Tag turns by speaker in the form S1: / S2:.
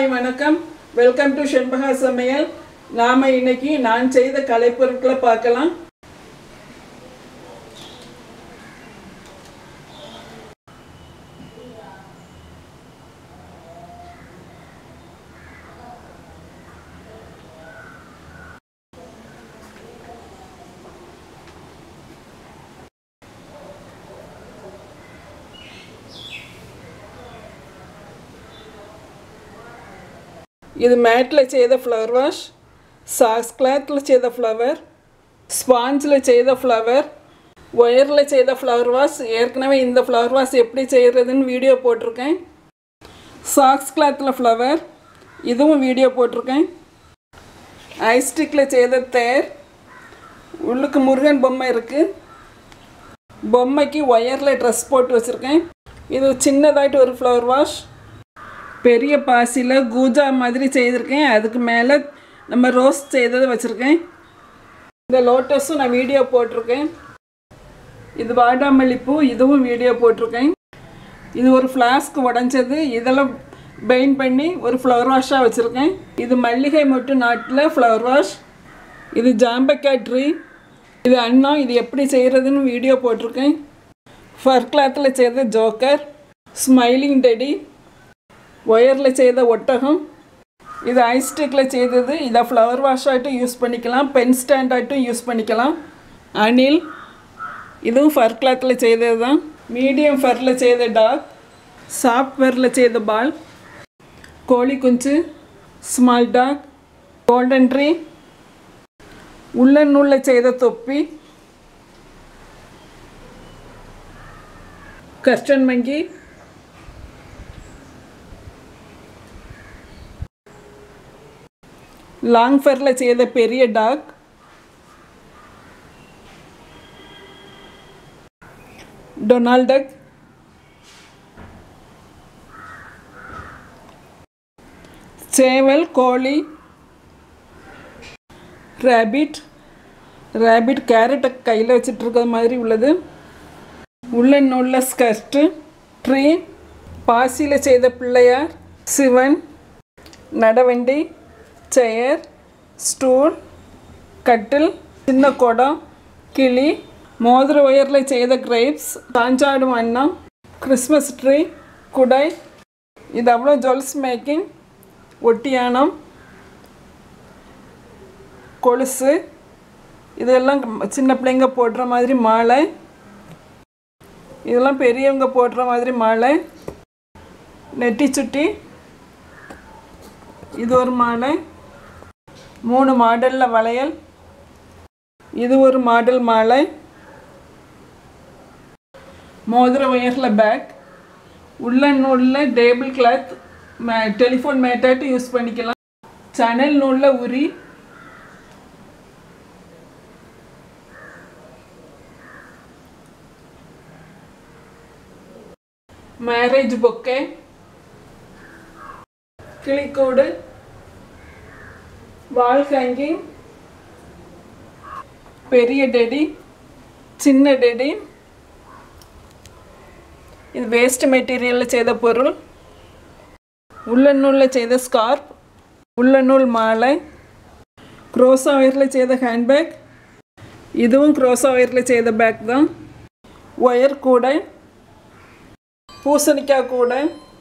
S1: hi வணக்கம் welcome to Shenbaga சமையல் நாம இன்னைக்கு நான் செய்த கலைப்பொருட்களை பார்க்கலாம் இது மேட்டில் செய்த ஃப்ளவர் வாஷ் சாக்ஸ் கிளாத்தில் செய்த ஃப்ளவர் ஸ்பாஞ்சில் செய்த ஃப்ளவர் ஒயரில் செய்த ஃப்ளவர் வாஷ் ஏற்கனவே இந்த ஃப்ளவர் வாஷ் எப்படி செய்கிறதுன்னு வீடியோ போட்டிருக்கேன் சாக்ஸ் கிளாத்தில் ஃப்ளவர் இதுவும் வீடியோ போட்டிருக்கேன் ஐஸ்டிக்கில் செய்த தேர் உள்ளுக்கு முருகன் பொம்மை இருக்குது பொம்மைக்கு ஒயரில் ட்ரெஸ் போட்டு வச்சுருக்கேன் இது சின்னதாയിട്ട് ஒரு ஃப்ளவர் வாஷ் பெரிய பாசியில் கூஜா மாதிரி செய்திருக்கேன் அதுக்கு மேலே நம்ம ரோஸ் செய்ததை வச்சுருக்கேன் இந்த லோட்டஸும் நான் வீடியோ போட்டிருக்கேன் இது வாடாமல்லி பூ இதுவும் வீடியோ போட்டிருக்கேன் இது ஒரு ஃப்ளாஸ்க் உடஞ்சது இதெல்லாம் பெயிண்ட் பண்ணி ஒரு ஃப்ளவர் வாஷாக வச்சுருக்கேன் இது மல்லிகை மொட்டு நாட்டில் ஃப்ளவர் வாஷ் இது ஜாம்பக்காய் ட்ரீ இது அண்ணா இது எப்படி செய்கிறதுன்னு வீடியோ போட்டிருக்கேன் ஃபர் கிளாத்தில் செய்த ஜோக்கர் ஸ்மைலிங் டெடி ஒயரில் செய்த ஒட்டகம் இது ஐஸ்டிக்கில் செய்தது இதை ஃப்ளவர் வாஷாகட்டும் யூஸ் பண்ணிக்கலாம் பென் ஸ்டாண்டாகட்டும் யூஸ் பண்ணிக்கலாம் அணில் இதுவும் ஃபர் கிளாத்தில் செய்தது தான் மீடியம் ஃபரில் செய்த டாக் சாஃப்ட்வேரில் செய்த பால் கோழி குஞ்சு ஸ்மால் டாக் கோல்டன் ட்ரீ உள்ளன் உள்ள செய்த தொப்பி கர்ச்சன் மங்கி லாங் ஃபரில் செய்த பெரிய டாக் டொனால்ட் டக் சேவல் கோழி ரேபிட் ரேபிட் கேரட்டை கையில் வச்சுட்டு இருக்கிற மாதிரி உள்ளது உள்ள உள்ள ஸ்கர்ட்டு ட்ரீ பாசியில் செய்த பிள்ளையார் சிவன் நடவண்டி சேர் ஸ்டூல் கட்டில் சின்ன குடம் கிளி மோதிர ஒயரில் செய்த கிரேப்ஸ் சாஞ்சாடும் அன்னம் கிறிஸ்மஸ் ட்ரீ குடை இது அவ்வளோ ஜுவல்ஸ் மேக்கிங் ஒட்டியானம் கொலுசு இதெல்லாம் சின்ன பிள்ளைங்க போடுற மாதிரி மாலை இதெல்லாம் பெரியவங்க போடுற மாதிரி மாலை நெட்டி சுட்டி இது ஒரு மாலை மூணு மாடலில் வளையல் இது ஒரு மாடல் மாலை மோதிர ஒயரில் பேக் உள்ள நூலில் டேபிள் கிளாத் மே டெலிஃபோன் மேட்டாட்டு யூஸ் பண்ணிக்கலாம் சணல் நூலில் உரி மேரேஜ் பொக்கே கிளிக்கூடு வால் ஹேங்கிங் பெரிய டெடி சின்ன டெடி இது வேஸ்ட் மெட்டீரியலில் செய்த பொருள் உள்ள நூலில் செய்த ஸ்கார்ப் உள்ள நூல் மாலை க்ரோஸா ஒயரில் செய்த ஹேண்ட்பேக் இதுவும் க்ரோஸா ஒயரில் செய்த பேக் தான் ஒயர் கூடை பூசணிக்காய் கூடை